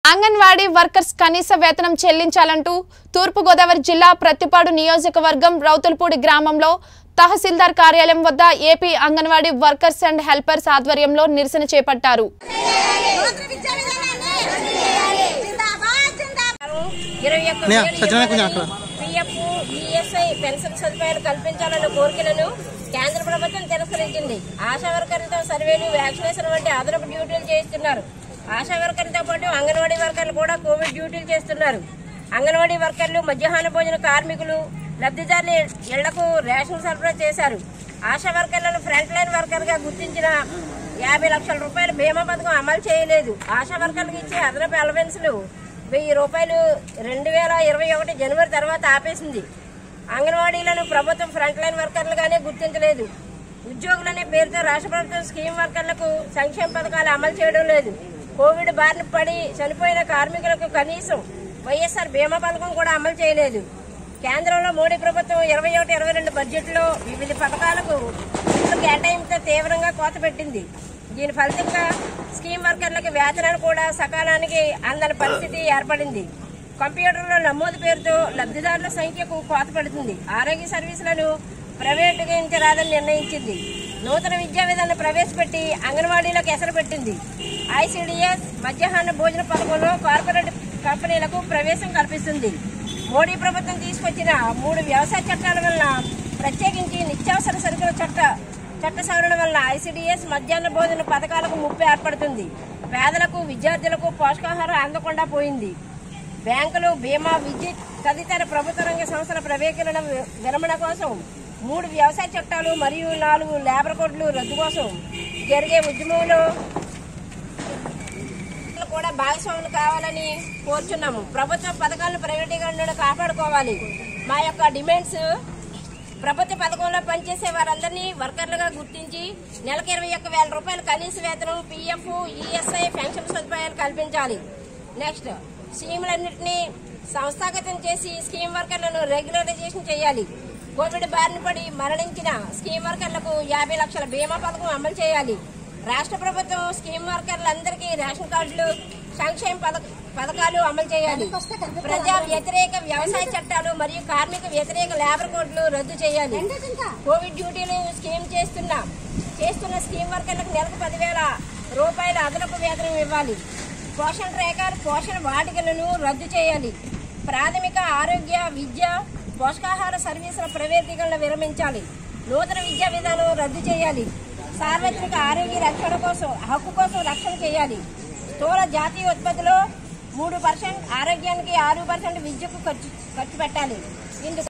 Anganwadi workers కనీస వేతనం చెల్లించాలంటూ తూర్పుగోదావరి జిల్లా ప్రత్తిపాడు నియోజకవర్గం రౌతులపూడి గ్రామంలో తహసీల్దార్ కార్యాలయం వద్ద AP anganwadi workers and helpers ఆధ్వర్యంలో నిరసన చేపట్టారు నూతన విద్యా విధానాన్ని జిందాబాద్ జిందాబాద్ ఇరవై ఒక్క నే, వేలు సత్యనారాయణ కొంచెం అక్కడ. పిఎఫ్ ఈఎస్ఐ పెన్షన్ సదుపాయాలు కల్పించాలన్న కోరికలను కేంద్ర ప్రభుత్వం తిరస్కరించింది ఆశా వర్కర్లతో సర్వేలు వ్యాక్సినేషన్ వంటి అదనపు డ్యూటీలు చేస్తున్నారు ఆశా వర్కర్లతో పాటు అంగన్వాడీ వర్కర్లు కూడా కోవిడ్ డ్యూటీలు చేస్తున్నారు అంగన్వాడీ వర్కర్లు మధ్యాహ్న భోజన కార్మికులు లబ్ధిదారుల ఇళ్లకు రేషన్ సరఫరా చేశారు ఆశా వర్కర్లను ఫ్రంట్ లైన్ వర్కర్ గా గుర్తించిన యాభై లక్షల రూపాయల బీమా పథకం అమలు చేయలేదు ఆశా వర్కర్లకు ఇచ్చే అదనపు అలవెన్స్లు వెయ్యి రూపాయలు రెండు వేల ఇరవై ఒకటి జనవరి తర్వాత ఆపేసింది అంగన్వాడీలను ప్రభుత్వం ఫ్రంట్ లైన్ వర్కర్లుగానే గుర్తించలేదు ఉద్యోగులనే పేరుతో రాష్ట్ర ప్రభుత్వం స్కీమ్ వర్కర్లకు సంక్షేమ పథకాలు అమలు చేయడం లేదు కోవిడ్ బారిన పడి చనిపోయిన కార్మికులకు కనీసం వైఎస్ఆర్ బీమా పథకం కూడా అమలు చేయలేదు కేంద్రంలో మోడీ ప్రభుత్వం ఇరవై ఒకటి ఇరవై రెండు బడ్జెట్లో వివిధ పథకాలకు నిధులు కేటాయింపుతో తీవ్రంగా కోత పెట్టింది దీని ఫలితంగా స్కీమ్ వర్కర్లకు వేతనాలు కూడా సకాలానికి అందని పరిస్థితి ఏర్పడింది కంప్యూటర్లో నమోదు పేరుతో లబ్ధిదారుల సంఖ్యకు కోత పడుతుంది ఆరోగ్య సర్వీసులను ప్రైవేటీకరించరాదని నిర్ణయించింది నూతన విద్యా విధానం ప్రవేశపెట్టి అంగన్వాడీలకు ఎసరు పెట్టింది ఐసీడీఎస్ మధ్యాహ్న భోజన పథకంలో కార్పొరేట్ కంపెనీలకు ప్రవేశం కల్పిస్తుంది మోడీ ప్రభుత్వం తీసుకొచ్చిన మూడు వ్యవసాయ చట్టాల వల్ల ప్రత్యేకించి నిత్యావసర సరుకుల చట్ట చట్ట సవరణ వల్ల ఐసీడీఎస్ మధ్యాహ్న భోజన పథకాలకు ముప్పు ఏర్పడుతుంది పేదలకు విద్యార్థులకు పోషకాహారం అందకుండా పోయింది బ్యాంకులు బీమా విద్యుత్ తదితర ప్రభుత్వ రంగ సంస్థల ప్రవేశీకరణ వి- విరమణ కోసం మూడు వ్యవసాయ చట్టాలు మరియు నాలుగు లేబర్ కోడ్లు రద్దు కోసం జరిగే ఉద్యమంలో కూడా భాగస్వాములు కావాలని కోరుచున్నాము ప్రభుత్వ పథకాలను ప్రైవేటీకరణను కాపాడుకోవాలి మా యొక్క డిమాండ్స్ ప్రభుత్వ పథకంలో పనిచేసే వారందరినీ వర్కర్లుగా గుర్తించి నెలకు ఇరవై ఒక్క వేల రూపాయల కనీస వేతనం పీఎఫ్ ఈఎస్ఐ పెన్షన్ సదుపాయాలు కల్పించాలి నెక్స్ట్ స్కీములన్నింటినీ సంస్థాగతం చేసి స్కీమ్ వర్కర్లను రెగ్యులరైజేషన్ చేయాలి కోవిడ్ బారిన పడి మరణించిన స్కీమ్ వర్కర్లకు యాభై లక్షల బీమా పథకం అమలు చేయాలి రాష్ట్ర ప్రభుత్వం స్కీమ్ వర్కర్లందరికీ రేషన్ కార్డులు సంక్షేమ పథక- పథకాలు అమలు చేయాలి ప్రజా వ్యతిరేక వ్యవసాయ చట్టాలు మరియు కార్మిక వ్యతిరేక లేబర్ కోడ్లు రద్దు చేయాలి కోవిడ్ డ్యూటీలు స్కీమ్ చేస్తున్న చేస్తున్న స్కీమ్ వర్కర్లకు నెలకు పదివేల రూపాయల అదనపు వేతనం ఇవ్వాలి పోషణ రేఖలు పోషణ వాటికలను రద్దు చేయాలి ప్రాథమిక ఆరోగ్య విద్య పోషకాహార సర్వీసుల ప్రైవేటీకరణ విరమించాలి నూతన విద్యా విధానం రద్దు చేయాలి సార్వత్రిక ఆరోగ్య రక్షణ కోసం హక్కు కోసం రక్షణ చేయాలి స్థూల జాతీయ ఉత్పత్తిలో మూడు పర్సెంట్ ఆరోగ్యానికి ఆరు పర్సెంట్ విద్యకు ఖర్చు ఖర్చు పెట్టాలి ఇందుకు